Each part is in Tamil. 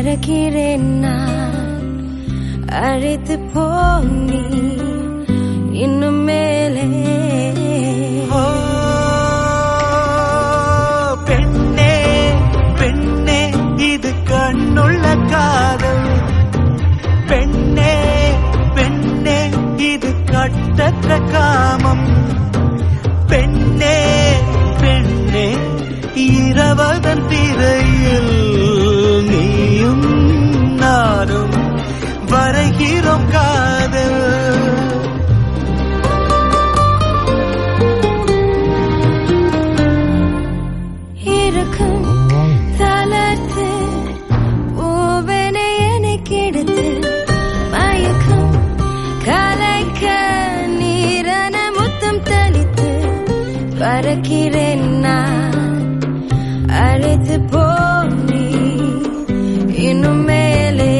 பறக்கிறேன் நான் அழைத்து போனி இன்னும் மேலே ஓ, பெண்ணே பெண்ணே இது கண்ணுள்ள காதல் பெண்ணே பெண்ணே இது கட்டற்ற காமம் பெண்ணே பெண்ணே இரவதன் திரையில் நீயும் நானும் வரைகிறோம் காதல் இருக்கும் தளர்த்து பூவனை எனக்கு எடுத்து மயக்கம் கலைக்க நீரன முத்தம் தளித்து பறக்கிறேன் நான் அழைத்து போனி இன்னும் மேலே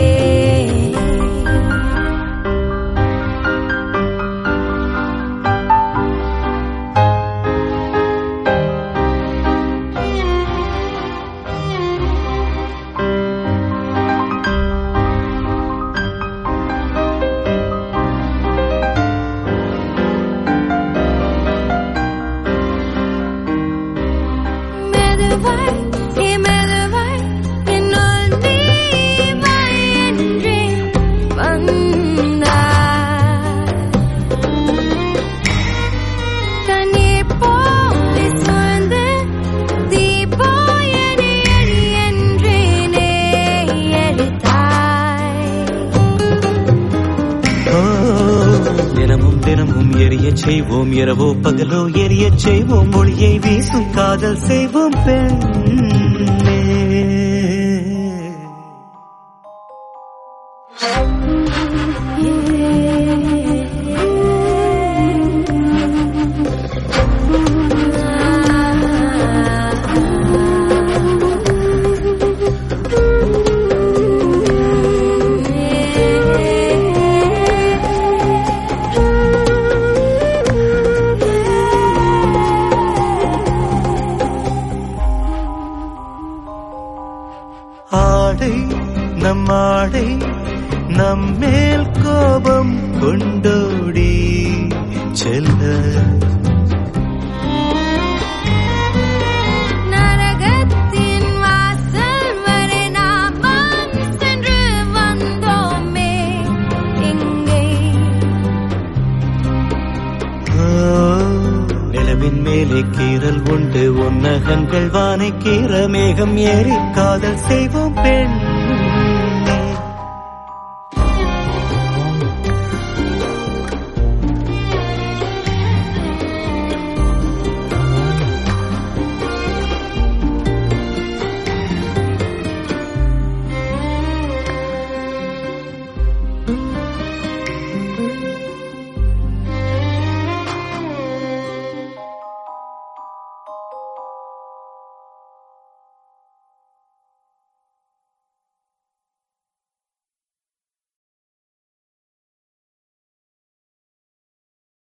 மெதுவாய் நீ மெதுவாய் என்னுள் நீ வா என்றே வந்தாய் தண்ணீர் போல சூழ்ந்து தீபோயனை எரி என்றேனே எரித்தாய் ஓ, தினமும் தினமும் எரிய செய்வோம் இரவோ பகலோ எரிய செய்வோம் ஒளியை வீசும் காதல் செய்வோம் பெண்ணே ஆடை நம் ஆடை நம்மேல் கோபம் கொண்டோடி செல்ல நரகத்தின் வாசல் வரை நாம் சென்று வந்தோமே இங்கே ஓ, நிலவின் மேலே கீறல் உண்டு உன்னகங்கள் வானை கீற மேகம் ஏறி காதல் செய்வோம் பெண்